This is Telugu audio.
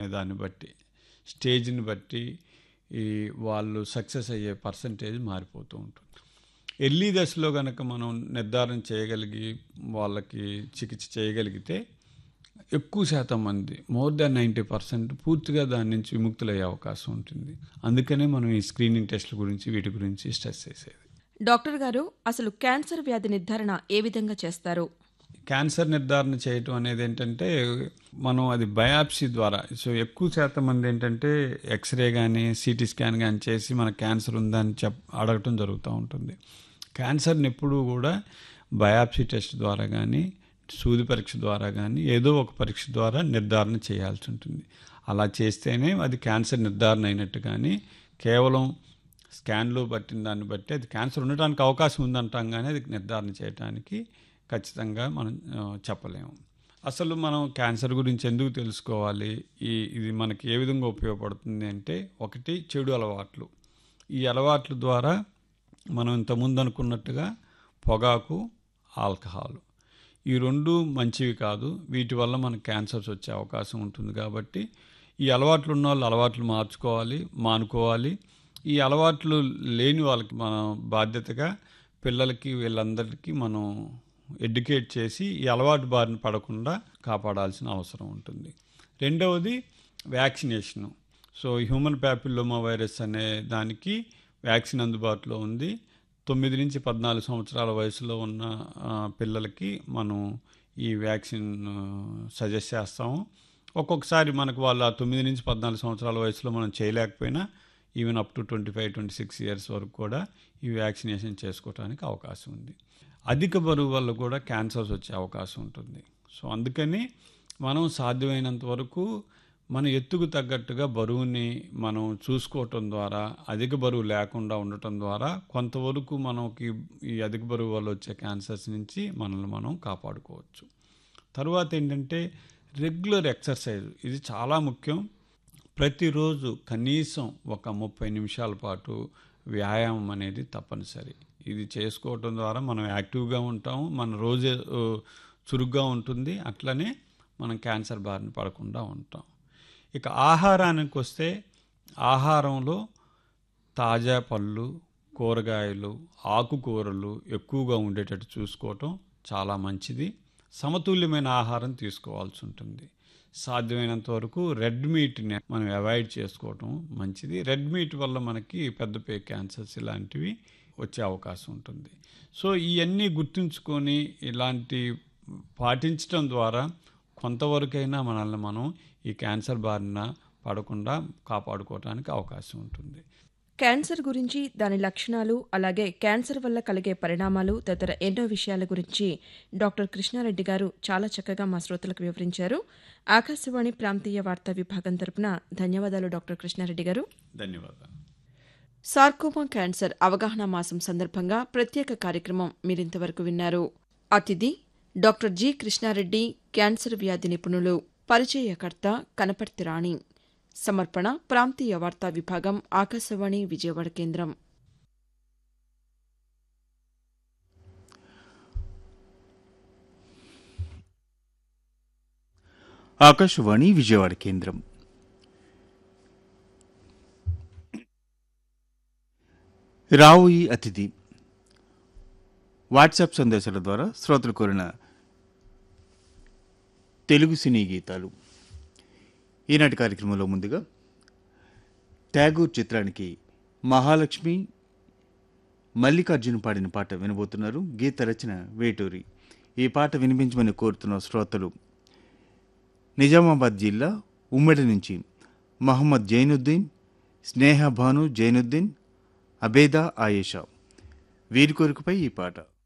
దాన్ని బట్టి స్టేజ్ని బట్టి ఈ వాళ్ళు సక్సెస్ అయ్యే పర్సంటేజ్ మారిపోతూ ఉంటుంది ఎర్లీ దశలో కనుక మనం నిర్ధారణ చేయగలిగి వాళ్ళకి చికిత్స చేయగలిగితే ఎక్కువ శాతం మంది మోర్ దాన్ నైంటీ పర్సెంట్ పూర్తిగా దాని నుంచి విముక్తులయ్యే అవకాశం ఉంటుంది అందుకనే మనం ఈ స్క్రీనింగ్ టెస్ట్ల గురించి వీటి గురించి స్ట్రెస్ చేసేది డాక్టర్ గారు అసలు క్యాన్సర్ వ్యాధి నిర్ధారణ ఏ విధంగా చేస్తారు క్యాన్సర్ నిర్ధారణ చేయటం అనేది ఏంటంటే మనం అది బయాప్సీ ద్వారా సో ఎక్కువ శాతం మంది ఏంటంటే ఎక్స్రే కానీ సిటీ స్కాన్ కానీ చేసి మన క్యాన్సర్ ఉందని చెప్ అడగటం జరుగుతూ ఉంటుంది క్యాన్సర్ని ఎప్పుడూ కూడా బయాప్సీ టెస్ట్ ద్వారా కానీ సూది పరీక్ష ద్వారా కానీ ఏదో ఒక పరీక్ష ద్వారా నిర్ధారణ చేయాల్సి ఉంటుంది అలా చేస్తేనే అది క్యాన్సర్ నిర్ధారణ అయినట్టు కానీ కేవలం స్కాన్లో పట్టిన దాన్ని బట్టి అది క్యాన్సర్ ఉండటానికి అవకాశం ఉందంటాం కానీ అది నిర్ధారణ చేయడానికి ఖచ్చితంగా మనం ఆ, చెప్పలేము అసలు మనం క్యాన్సర్ గురించి ఎందుకు తెలుసుకోవాలి ఈ ఇది మనకి ఏ విధంగా ఉపయోగపడుతుంది అంటే ఒకటి చెడు అలవాట్లు ఈ అలవాట్ల ద్వారా మనం ఇంతకుముందు అనుకున్నట్టుగా పొగాకు ఆల్కహాల్ ఈ రెండు మంచివి కాదు వీటి వల్ల మనకు క్యాన్సర్స్ వచ్చే అవకాశం ఉంటుంది కాబట్టి ఈ అలవాట్లు ఉన్న వాళ్ళు అలవాట్లు మార్చుకోవాలి మానుకోవాలి ఈ అలవాట్లు లేని వాళ్ళకి మనం బాధ్యతగా పిల్లలకి వీళ్ళందరికీ మనం ఎడ్యుకేట్ చేసి ఈ అలవాటు బారిన పడకుండా కాపాడాల్సిన అవసరం ఉంటుంది రెండవది vaccination so human papilloma virus అనే దానికి వ్యాక్సిన్ అందుబాటులో ఉంది తొమ్మిది నుంచి పద్నాలుగు సంవత్సరాల వయసులో ఉన్న ఆ, పిల్లలకి మనం ఈ వ్యాక్సిన్ సజెస్ట్ చేస్తాము ఒక్కొక్కసారి మనకు వాళ్ళు ఆ తొమ్మిది నుంచి పద్నాలుగు సంవత్సరాల వయసులో మనం చేయలేకపోయినా even up to twenty five twenty six years వరకు కూడా ఈ వ్యాక్సినేషన్ చేసుకోవడానికి అవకాశం ఉంది అధిక బరువు వల్ల కూడా క్యాన్సర్స్ వచ్చే అవకాశం ఉంటుంది సో అందుకని మనం సాధ్యమైనంత వరకు మన ఎత్తుకు తగ్గట్టుగా బరువుని మనం చూసుకోవటం ద్వారా అధిక బరువు లేకుండా ఉండటం ద్వారా కొంతవరకు మనకి ఈ అధిక బరువు వల్ల వచ్చే క్యాన్సర్స్ నుంచి మనల్ని మనం కాపాడుకోవచ్చు తర్వాత ఏంటంటే రెగ్యులర్ ఎక్సర్సైజ్ ఇది చాలా ముఖ్యం ప్రతిరోజు కనీసం ఒక ముప్పై నిమిషాల పాటు వ్యాయామం అనేది తప్పనిసరి ఇది చేసుకోవటం ద్వారా మనం యాక్టివ్గా ఉంటాము మన రోజు ఆ, చురుగ్గా ఉంటుంది అట్లనే మనం క్యాన్సర్ బారిన పడకుండా ఉంటాం ఇక ఆహారానికి వస్తే ఆహారంలో తాజా పళ్ళు కూరగాయలు ఆకుకూరలు ఎక్కువగా ఉండేటట్టు చూసుకోవటం చాలా మంచిది సమతుల్యమైన ఆహారం తీసుకోవాల్సి ఉంటుంది సాధ్యమైనంత వరకు రెడ్ మీట్ని మనం అవాయిడ్ చేసుకోవటం మంచిది రెడ్ మీట్ వల్ల మనకి పెద్ద పే క్యాన్సర్స్ ఇలాంటివి వచ్చే అవకాశం ఉంటుంది సో ఇవన్నీ గుర్తుంచుకొని ఇలాంటి పాటించడం ద్వారా కొంతవరకైనా మనల్ని మనం ఈ క్యాన్సర్ బారిన పడకుండా కాపాడుకోవడానికి అవకాశం ఉంటుంది క్యాన్సర్ గురించి దాని లక్షణాలు అలాగే క్యాన్సర్ వల్ల కలిగే పరిణామాలు తదితర ఎన్నో విషయాల గురించి డాక్టర్ కృష్ణారెడ్డి గారు చాలా చక్కగా మా శ్రోతలకు వివరించారు ఆకాశవాణి ప్రాంతీయ వార్తా విభాగం తరపున ధన్యవాదాలు డాక్టర్ కృష్ణారెడ్డి గారు ధన్యవాదాలు సార్కోమా క్యాన్సర్ అవగాహన మాసం సందర్భంగా ప్రత్యేక కార్యక్రమం మీరింతవరకు విన్నారు అతిథి డాక్టర్ జి కృష్ణారెడ్డి క్యాన్సర్ వ్యాధి నిపుణులు పరిచయకర్త కనపర్తి రాణి సమర్పణ ప్రాంతీయ వార్తా విభాగం ఆకాశవాణి విజయవాడ కేంద్రం ఆకాశవాణి విజయవాడ కేంద్రం రావుయి అతిథి వాట్సాప్ సందేశాల ద్వారా శ్రోతలు కోరిన తెలుగు సినీ గీతాలు ఈనాటి కార్యక్రమంలో ముందుగా ట్యాగూర్ చిత్రానికి మహాలక్ష్మి మల్లికార్జున పాడిన పాట వినబోతున్నారు గీత రచన వేటూరి ఈ పాట వినిపించమని కోరుతున్న శ్రోతలు నిజామాబాద్ జిల్లా ఉమ్మడి నుంచి మహమ్మద్ జైనుద్దీన్ స్నేహ భాను జైనుద్దీన్ అబేదా ఆయేషా వీరి కోరికపై ఈ పాట